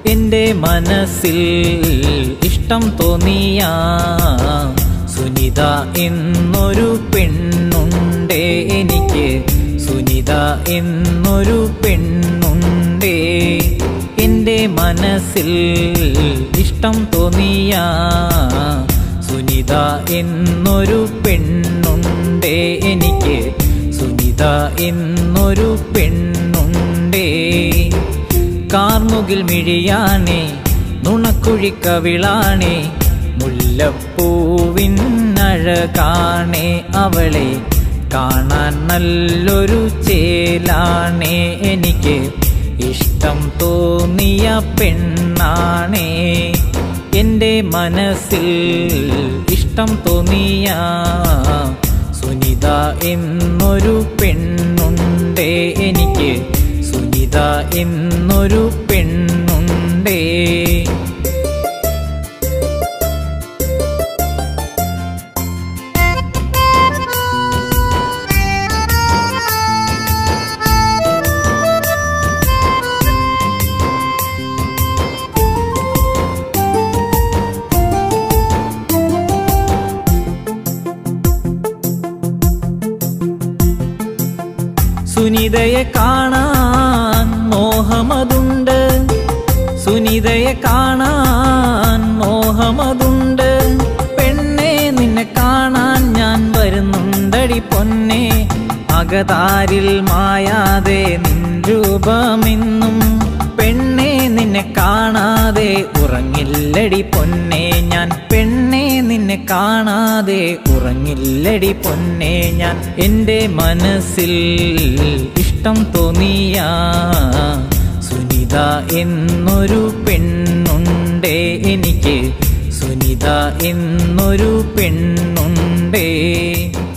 എൻ്റെ മനസ്സിൽ ഇഷ്ടം തോന്നിയ സുനിത എന്നൊരു പെണ്ണുണ്ടേ എനിക്ക് സുനിത എന്നൊരു പെണ്ണുണ്ടേ എൻ്റെ മനസ്സിൽ ഇഷ്ടം തോന്നിയ സുനിത എന്നൊരു പെണ്ണുണ്ടേ എനിക്ക് സുനിത എന്നൊരു പെണ്ണുണ്ടേ കാർമുകിൽ മിഴിയാണേ നുണക്കുഴി കവിളാണേ മുല്ലപ്പൂവിൻ അഴകാണേ അവളെ കാണാൻ നല്ലൊരു ചേലാണേ എനിക്ക് ഇഷ്ടം തോന്നിയ പെണ്ണാണേ എൻ്റെ മനസ്സിൽ ഇഷ്ടം തോന്നിയ സുനിത എന്നൊരു പെണ്ണുണ്ടേ എനിക്ക് സുനിത എന്നൊരു പെണ്ണുണ്ടേ സുനിതയെ കാണാൻ മോഹമതുണ്ട് സുനിതയെ കാണാൻ മോഹമതുണ്ട് പെണ്ണെ നിന്നെ കാണാൻ ഞാൻ വരുന്നുണ്ടടി പൊന്നെ അകതാരിൽ മായാതെ നിൻ രൂപമെന്നും പെണ്ണെ നിന്നെ കാണാതെ ഉറങ്ങില്ലടി പൊന്നെ ഞാൻ പെണ്ണെ നിന്നെ കാണാതെ ഉറങ്ങില്ലടി പൊന്നെ ഞാൻ എൻ്റെ മനസ്സിൽ ഇഷ്ടം തോന്നിയ സുനിത എന്നൊരു പെണ്ണുണ്ടേ എനിക്ക് സുനിത എന്നൊരു പെണ്ണുണ്ടേ